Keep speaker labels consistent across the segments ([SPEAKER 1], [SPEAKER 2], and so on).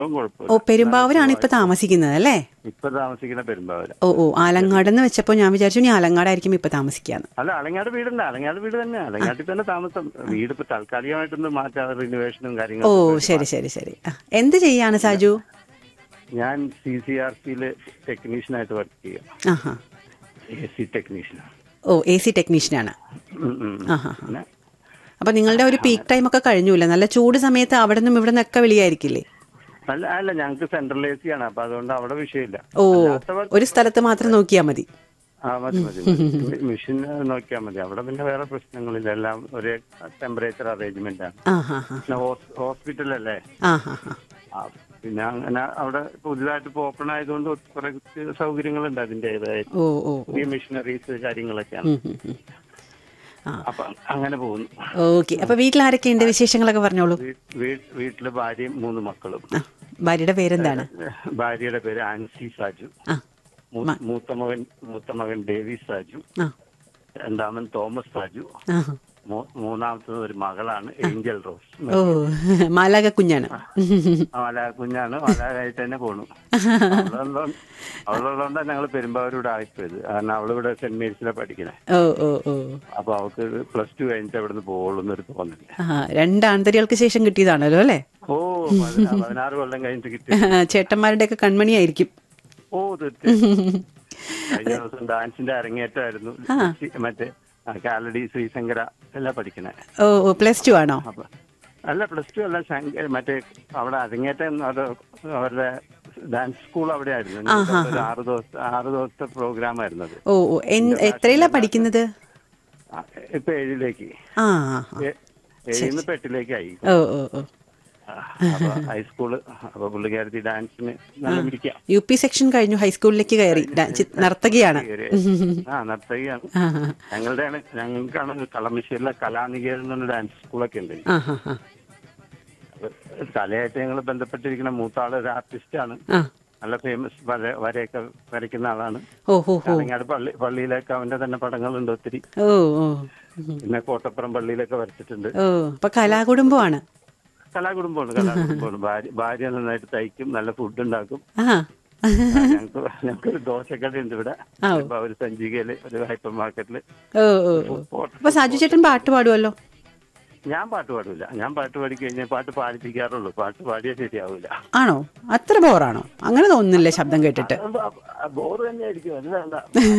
[SPEAKER 1] ഇപ്പം
[SPEAKER 2] ഓ
[SPEAKER 1] കുഴപ്പമില്ല
[SPEAKER 2] പെരുമ്പാവൂരാണ് ഇപ്പൊ താമസിക്കുന്നത് അല്ലേ
[SPEAKER 1] ഇപ്പൊ താമസിക്കുന്ന പെരുമ്പാവൂര
[SPEAKER 2] ഓ ഓ ആലങ്ങാട് എന്ന് വെച്ചപ്പോ ഞാൻ വിചാരിച്ചു ഇനി ആലങ്ങാടായിരിക്കും ഇപ്പൊ താമസിക്കാന്ന്
[SPEAKER 1] അല്ല അലങ്ങാട് വീടുണ്ട് അലങ്ങാട് വീട് തന്നെ അലങ്ങാട്ടിൽ തന്നെ താമസം വീട് ഇപ്പൊ താൽക്കാലികമായിട്ടൊന്ന് മാറ്റാതെ റിനോവേഷനും
[SPEAKER 2] ഓ
[SPEAKER 1] കാര്യങ്ങളും
[SPEAKER 2] ശരി ശരി ശരി ആ, എന്ത് ചെയ്യാണ് സാജു
[SPEAKER 1] ഞാൻ സി സി ആർ സിയില് ടെക്നീഷ്യനായിട്ട് വർക്ക് ചെയ്യാം
[SPEAKER 2] ആഹാ
[SPEAKER 1] എ സി ടെക്നീഷ്യൻ
[SPEAKER 2] ഓ എ സി ടെക്നീഷ്യനാണ്
[SPEAKER 1] ഉം, ഉം.
[SPEAKER 2] ആഹാ
[SPEAKER 1] പിന്നെ
[SPEAKER 2] അപ്പൊ നിങ്ങളുടെ ഒരു പീക്ക് ടൈം ഒക്കെ കഴിഞ്ഞൂല നല്ല ചൂട് സമയത്ത് അവിടെ നിന്നും ഇവിടെ നിന്നൊക്കെ വിളിയായിരിക്കില്ലേ
[SPEAKER 1] അല്ല അല്ല ഞങ്ങൾക്ക് സെൻട്രൽ എ സി ആണ് അപ്പൊ അതുകൊണ്ട് അവിടെ വിഷയമില്ല
[SPEAKER 2] ഓ
[SPEAKER 1] അല്ലാത്തവർ
[SPEAKER 2] ഒരു സ്ഥലത്ത് മാത്രം നോക്കിയാൽ മതി
[SPEAKER 1] ആ മതി മതി മെഷീൻ നോക്കിയാൽ മതി അവിടെ പിന്നെ വേറെ പ്രശ്നങ്ങളില്ല എല്ലാം ഒരേ ടെമ്പറേച്ചർ അറേഞ്ച്മെന്റ് ആണ്
[SPEAKER 2] ആ ഹാ ഹാ
[SPEAKER 1] പിന്നെ ഹോസ്പിറ്റലല്ലേ
[SPEAKER 2] ആ ഹാ ഹാ
[SPEAKER 1] ആ, പിന്നെ അങ്ങനെ അവിടെ പുതുതായിട്ട് ഇപ്പൊ ഓപ്പൺ ആയതുകൊണ്ട് കുറെ സൗകര്യങ്ങളുണ്ട് അതിൻ്റെതായ
[SPEAKER 2] ഓ ഓ
[SPEAKER 1] പുതിയ മെഷീനറീസ് കാര്യങ്ങളൊക്കെയാണ്
[SPEAKER 2] ഉം, ഉം, ഉം. ആ
[SPEAKER 1] അപ്പൊ അങ്ങനെ പോകുന്നു
[SPEAKER 2] ഓക്കെ അപ്പൊ വീട്ടിൽ ആരൊക്കെയുണ്ട് വിശേഷങ്ങളൊക്കെ പറഞ്ഞോളൂ
[SPEAKER 1] വീ- വീ- വീട്ടില് ഭാര്യയും മൂന്ന് മക്കളും
[SPEAKER 2] ആ ഭാര്യയുടെ പേരെന്താണ്
[SPEAKER 1] ഭാര്യയുടെ പേര് ആൻസി സാജു
[SPEAKER 2] ആ
[SPEAKER 1] മൂ- മൂത്ത മകൻ മൂത്ത മകൻ ഡേവിസ് സാജു
[SPEAKER 2] ആ
[SPEAKER 1] രണ്ടാമൻ തോമസ് സാജു
[SPEAKER 2] ആ
[SPEAKER 1] മൂ- മൂന്നാമത്തത് ഒരു മകളാണ് ഏഞ്ചൽ റോസ്
[SPEAKER 2] ഓ മാലാക കുഞ്ഞാണ്
[SPEAKER 1] മല കുഞ്ഞാണ് മലയായിട്ട് തന്നെ പോണു അവളുള്ളതുകൊണ്ട് അവളുള്ളതുകൊണ്ടാണ് ഞങ്ങൾ പെരുമ്പാവൂരോട് ആയിപ്പോയത് കാരണം അവളിവിടെ സെന്റ് മേരീസിലാണ് പഠിക്കണേ
[SPEAKER 2] ഓ ഓ ഓ
[SPEAKER 1] അപ്പൊ അവൾക്ക് പ്ലസ് ടു കഴിഞ്ഞിട്ട് അവിടെ നിന്ന് പോകുള്ളൂ എന്നൊരു തോന്നില്ല
[SPEAKER 2] ആ രണ്ട് ആൺതരികൾക്ക് ശേഷം കിട്ടിയതാണല്ലോ അല്ലേ
[SPEAKER 1] ഓ പതിനാ- പതിനാറ് കൊല്ലം കഴിഞ്ഞിട്ട് കിട്ടി
[SPEAKER 2] ചേട്ടന്മാരുടെ ഒക്കെ കൺമണിയായിരിക്കും
[SPEAKER 1] ഓ തീർച്ചയായും കഴിഞ്ഞ ദിവസം ഡാൻസിന്റെ അരങ്ങേറ്റമായിരുന്നു മറ്റേ ആ, കാലടി ശ്രീശങ്കര എല്ലാം പഠിക്കണേ
[SPEAKER 2] ഓ ഓ പ്ലസ് ടു ആണോ
[SPEAKER 1] അപ്പൊ അല്ല പ്ലസ് ടു അല്ല ശങ്ക- മറ്റേ അവിടെ അരങ്ങേറ്റം അത് അവരുടെ ഡാൻസ് സ്കൂൾ അവിടെ ആയിരുന്നു ഒരു ആറ് ദിവസത്തെ ആറ് ദിവസത്തെ പ്രോഗ്രാം ആയിരുന്നു അത്
[SPEAKER 2] ഓ ഓ എൻ- എത്രയിലാ പഠിക്കുന്നത്
[SPEAKER 1] ആ, ഇപ്പൊ ഏഴിലേക്ക്
[SPEAKER 2] ആ ആ, ആ.
[SPEAKER 1] ഏ- ഏഴിൽ നിന്ന് ഇപ്പൊ എട്ടിലേക്കായി
[SPEAKER 2] ഓ ഓ ഓ
[SPEAKER 1] ആ, അപ്പൊ ഹൈസ്കൂള് അപ്പൊ പുള്ളിക്കാരത്തി ഡാൻസിന് നല്ല പിടിക്കാം
[SPEAKER 2] യു പി സെക്ഷൻ കഴിഞ്ഞു ഹൈസ്കൂളിലേക്ക് കയറി ഡാ- ചി- നർത്തകിയാണ്
[SPEAKER 1] ആ നർത്തകിയാണ്
[SPEAKER 2] ആ ആ
[SPEAKER 1] ഞങ്ങളുടെയാണ് ഞങ്ങൾക്കാണ് കളമശ്ശേരിയിലെ കലാനികേതൻ എന്ന ഡാൻസ് സ്കൂളൊക്കെ ഉണ്ട്
[SPEAKER 2] ആ ആ ആ
[SPEAKER 1] അപ്പൊ കലയായിട്ട് ഞങ്ങൾ ബന്ധപ്പെട്ടിരിക്കുന്ന മൂത്ത ആള് ഒരു ആർട്ടിസ്റ്റാണ്
[SPEAKER 2] ആ
[SPEAKER 1] നല്ല ഫേമസ് വര വരയൊക്കെ വരയ്ക്കുന്ന ആളാണ്
[SPEAKER 2] ഓ ഹോ ഹോ
[SPEAKER 1] കാലങ്ങാട് പള്ളി പള്ളിയിലൊക്കെ അവന്റെ തന്നെ പടങ്ങളുണ്ട് ഒത്തിരി
[SPEAKER 2] ഓ ഓ
[SPEAKER 1] പിന്നെ കോട്ടപ്പുറം പള്ളിയിലൊക്കെ വരച്ചിട്ടുണ്ട്
[SPEAKER 2] ഓ അപ്പൊ കലാകുടുംബമാണ്
[SPEAKER 1] കലാകുടുംബമാണ് കലാകുടുംബമാണ് ഭാര്യ ഭാര്യ നന്നായിട്ട് തയ്ക്കും നല്ല ഫുഡ് ഉണ്ടാക്കും
[SPEAKER 2] ആ
[SPEAKER 1] ആ, ഞങ്ങക്ക് ഞങ്ങൾക്കൊരു ദോശക്കട ഉണ്ട് ഇവിടെ
[SPEAKER 2] ആ.
[SPEAKER 1] ഇപ്പൊ ഒരു സഞ്ചികയില് ഒരു ഹൈപ്പർ മാർക്കറ്റില്
[SPEAKER 2] ഓ ഓ ഓ അപ്പൊ സാജു ചേട്ടൻ പാട്ട് പാടുമല്ലോ
[SPEAKER 1] ഞാൻ പാട്ട് പാടില്ല ഞാൻ പാട്ട് പാടി കഴിഞ്ഞാൽ പാട്ട് പാടിപ്പിക്കാറുള്ളൂ പാട്ട് പാടിയാൽ ശരിയാവില്ല
[SPEAKER 2] ആണോ അത്ര ബോറാണോ അങ്ങനെ തോന്നുന്നില്ലേ ശബ്ദം കേട്ടിട്ട്
[SPEAKER 1] ബോറ് തന്നെയായിരിക്കും അത് വേണ്ട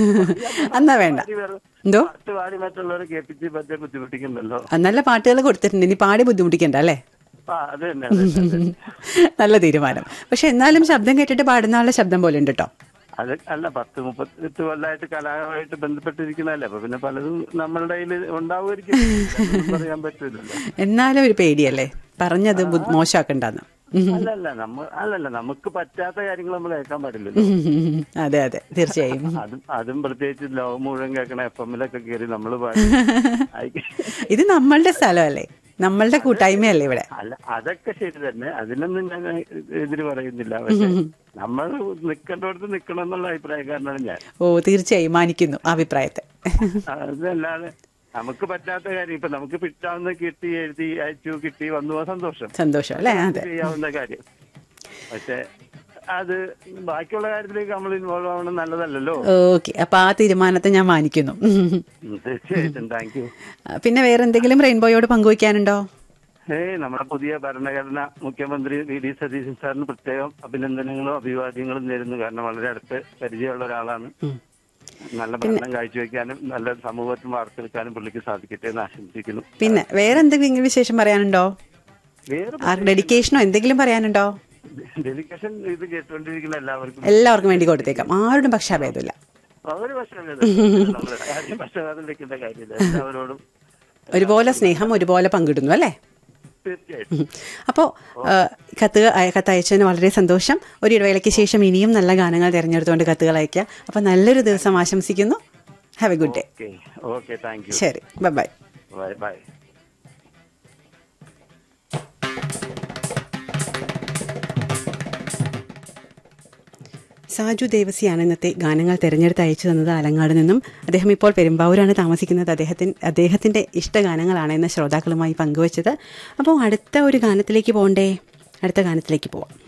[SPEAKER 2] എന്നാ വേണ്ട
[SPEAKER 1] പാടി വേറെ-
[SPEAKER 2] എന്തോ
[SPEAKER 1] പാട്ട് പാടി മറ്റുള്ളവരെ കേൾപ്പിച്ച് പറ്റേ ബുദ്ധിമുട്ടിക്കുന്നുണ്ടല്ലോ
[SPEAKER 2] ആ, നല്ല പാട്ടുകൾ കൊടുത്തിട്ടുണ്ട് ഇനി പാടി ബുദ്ധിമുട്ടിക്കണ്ട അല്ലേ
[SPEAKER 1] ആ അത് തന്നെ അത് തന്നെ, അത് തന്നെ.
[SPEAKER 2] നല്ല തീരുമാനം പക്ഷെ എന്നാലും ശബ്ദം കേട്ടിട്ട് പാടുന്ന ആളുടെ ശബ്ദം പോലെ ഉണ്ട് കേട്ടോ
[SPEAKER 1] അത് അല്ല പത്ത് മുപ്പത്തെട്ട് കൊല്ലമായിട്ട് കലാപരമായിട്ട് ബന്ധപ്പെട്ടിരിക്കുന്നതല്ലേ അപ്പൊ പിന്നെ പലതും നമ്മളുടെ കയ്യിൽ ഉണ്ടാവുമായിരിക്കും അതൊന്നും പറയാൻ പറ്റൂലല്ലോ
[SPEAKER 2] എന്നാലും ഒരു പേടിയല്ലേ പറഞ്ഞത് ബു- മോശമാക്കണ്ടെന്ന്
[SPEAKER 1] അല്ലല്ല നമ്മ അല്ലല്ല നമുക്ക് പറ്റാത്ത കാര്യങ്ങൾ നമ്മൾ കേൾക്കാൻ പാടില്ലല്ലോ
[SPEAKER 2] അതെ അതെ തീർച്ചയായും
[SPEAKER 1] അതും അതും പ്രത്യേകിച്ച് ലോകം മുഴുവൻ കേൾക്കണ എഫ് എമ്മിലൊക്കെ കയറി നമ്മൾ പാടി ആയി-
[SPEAKER 2] ഇത് നമ്മളുടെ സ്ഥലമല്ലേ നമ്മളുടെ കൂട്ടായ്മയല്ലേ ഇവിടെ
[SPEAKER 1] അല്ല അതൊക്കെ ശരി തന്നെ അതിനൊന്നും ഞാൻ എതിര് പറയുന്നില്ല പക്ഷെ നമ്മൾ നിൽക്കേണ്ടടുത്ത് നിൽക്കണം എന്നുള്ള അഭിപ്രായക്കാരനാണ് ഞാൻ
[SPEAKER 2] ഓ തീർച്ചയായും മാനിക്കുന്നു ആ അഭിപ്രായത്തെ
[SPEAKER 1] അതല്ലാതെ നമുക്ക് പറ്റാത്ത കാര്യം ഇപ്പൊ നമുക്ക് പിറ്റാവുന്ന കിട്ടി എഴുതി അയച്ചു കിട്ടി വന്നു ആ സന്തോഷം
[SPEAKER 2] സന്തോഷം അല്ലേ അതെ
[SPEAKER 1] ചെയ്യാവുന്ന കാര്യം പക്ഷെ അത് ബാക്കിയുള്ള കാര്യത്തിലേക്ക് നമ്മൾ ഇൻവോൾവ് ആവണം നല്ലതല്ലല്ലോ
[SPEAKER 2] ഓക്കെ അപ്പൊ ആ തീരുമാനത്തെ ഞാൻ മാനിക്കുന്നു
[SPEAKER 1] ഉം, തീർച്ചയായിട്ടും താങ്ക് യു
[SPEAKER 2] പിന്നെ വേറെ എന്തെങ്കിലും റെയിൻബോയോട് പങ്കുവയ്ക്കാനുണ്ടോ
[SPEAKER 1] ഏയ് നമ്മുടെ പുതിയ ഭരണഘടന മുഖ്യമന്ത്രി വി ഡി സതീശൻ സാറിന് പ്രത്യേകം അഭിനന്ദനങ്ങളും അഭിവാദ്യങ്ങളും നേരുന്നു കാരണം വളരെ അടുത്ത് പരിചയമുള്ള ഒരാളാണ് നല്ല ഭരണം കാഴ്ചവെക്കാനും നല്ല സമൂഹത്തിൽ വാർത്തെടുക്കാനും പുള്ളിക്ക് സാധിക്കട്ടെ എന്ന് ആശംസിക്കുന്നു
[SPEAKER 2] പിന്നെ വേറെ എന്തെങ്കിലും വിശേഷം പറയാനുണ്ടോ
[SPEAKER 1] വേറെ
[SPEAKER 2] ആ ഡെഡിക്കേഷനോ എന്തെങ്കിലും പറയാനുണ്ടോ
[SPEAKER 1] ഡെലിഗേഷൻ ഇത് കേട്ടുകൊണ്ടിരിക്കുന്ന എല്ലാവർക്കും
[SPEAKER 2] എല്ലാവർക്കും വേണ്ടി കൊടുത്തേക്കാം ആരോടും പക്ഷാഭേദമില്ല
[SPEAKER 1] ഒരു പക്ഷേ പക്ഷപാതം കാര്യമില്ല എല്ലാവരോടും
[SPEAKER 2] ഒരുപോലെ സ്നേഹം ഒരുപോലെ പങ്കിടുന്നു അല്ലേ
[SPEAKER 1] തീർച്ചയായിട്ടും
[SPEAKER 2] അപ്പോൾ കത്ത് അയ- കത്ത് അയച്ചതിന് വളരെ സന്തോഷം ഒരു ഇടവേളയ്ക്ക് ശേഷം ഇനിയും നല്ല ഗാനങ്ങൾ തിരഞ്ഞെടുത്തുകൊണ്ട് കത്തുകൾ അയക്കുക അപ്പോൾ നല്ലൊരു ദിവസം ആശംസിക്കുന്നു have a good day
[SPEAKER 1] okay okay thank you
[SPEAKER 2] ശരി bye bye
[SPEAKER 1] bye bye
[SPEAKER 2] Saju ദേവസിയാണ് ഇന്നത്തെ ഗാനങ്ങൾ തിരഞ്ഞെടുത്ത് അയച്ചു തന്നത് ആലങ്ങാട് നിന്നും അദ്ദേഹം ഇപ്പോൾ പെരുമ്പാവൂരാണ് താമസിക്കുന്നത് അദ്ദേഹത്തിന് അദ്ദേഹത്തിൻ്റെ ഇഷ്ടഗാനങ്ങളാണ് ഇന്ന് ശ്രോതാക്കളുമായി പങ്കുവച്ചത് അപ്പോൾ അടുത്ത ഒരു ഗാനത്തിലേക്ക് പോകണ്ടേ അടുത്ത ഗാനത്തിലേക്ക് പോവാം